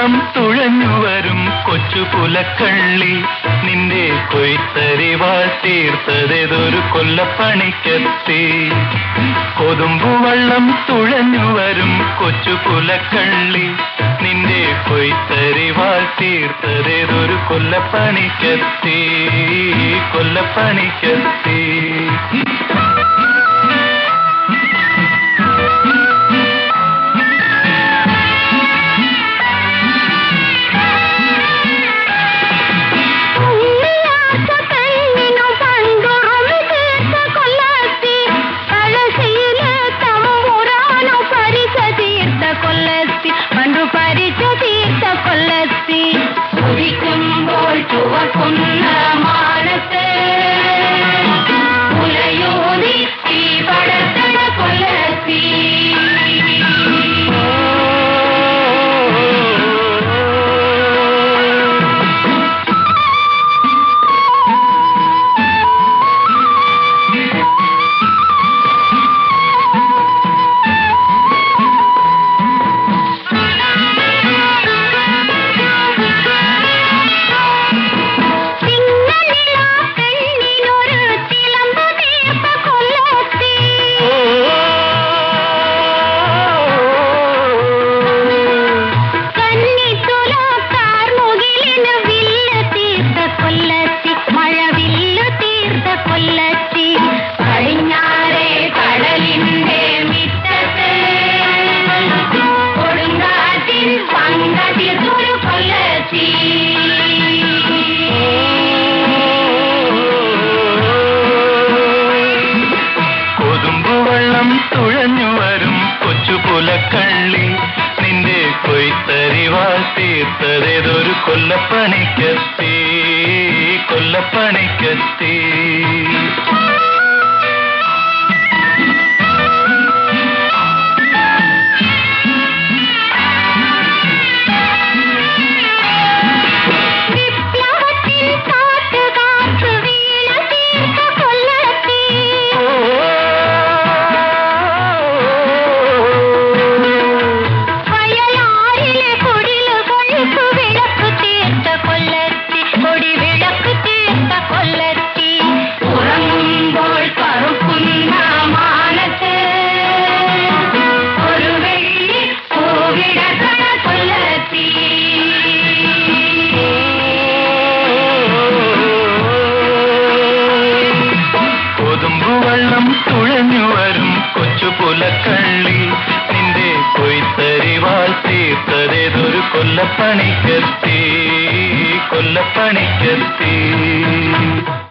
കൊതുമ്പുവള്ളം തുഴഞ്ഞു വരും കൊച്ചു പുലക്കള്ളി നിന്റെ കൊയ്ത്തരിവാൾ തീർത്തതേതൊരു കൊല്ലപ്പണിക്കെത്തി കൊതുമ്പുവള്ളം തുഴഞ്ഞു വരും കൊച്ചു പുലക്കള്ളി നിന്റെ കൊയ്ത്തരിവാൾ തീർത്തതേതൊരു കൊല്ലപ്പണിക്കെത്തി കൊല്ലപ്പണിക്കെത്തി ഉണ്ണിയാത്ത പെണ്ണിനു പണ്ടുറുമി തീർത്ത കൊല്ലത്തി കഴശയിലെ തമ്പുരാനു പരിച തീർത്ത കൊല്ലത്തി പണ്ടു പരിച തീർത്ത കൊല്ലത്തി കുടിക്കുമ്പോൾ ചുവക്കുന്ന മാനത്ത് ഉലയൂതി തീ പടർത്തണ കൊല്ലത്തി പിന്നലിള പെണ്ണിനൊരു ചിലമ്പ് തീർത്ത കൊല്ലത്തി കന്നിത്തുലാക്കാർ മുകിലിന് വില്ല് തീർത്ത കൊല്ലത്തി മഴവില്ലു തീർത്ത കൊല്ലത്തി പടിഞ്ഞാറേ കടലിന്റെ മിറ്റത്ത് കൊടുങ്കാറ്റിൻ പങ്ക തീർത്തൊരു കൊല്ലത്തി കൊതുമ്പുവള്ളം തുഴഞ്ഞു വരും കൊച്ചു പുലക്കള്ളി നിന്റെ കൊയ്ത്തരിവാൾ തീർത്തതേതൊരു കൊല്ലപ്പണിക്കെത്തി കൊല്ലപ്പണിക്കെത്തി വിപ്ലവത്തിൻ കാറ്റ് കാറ്റ് വീണ തീർത്ത കൊല്ലത്തി വയലാറിലെ കുടില് കൊഴുപ്പ് വിളക്ക് തീർത്ത കൊല്ലത്തി കൊടി വിളക്ക് തീർത്ത കൊല്ലത്തി ഉറങ്ങുമ്പോൾ കറുക്കുന്ന മാനത്ത് ഒരു വെള്ളി പൂവിടക്കണ കൊല്ലത്തി കൊതുമ്പുവള്ളം തുഴഞ്ഞു വരും കൊച്ചു പുലക്കള്ളി നിന്റെ കൊയ്ത്തരിവാൾ തീർത്തതേതൊരു കൊല്ലപ്പണിക്കെത്തി കൊല്ലപ്പണിക്കെത്തി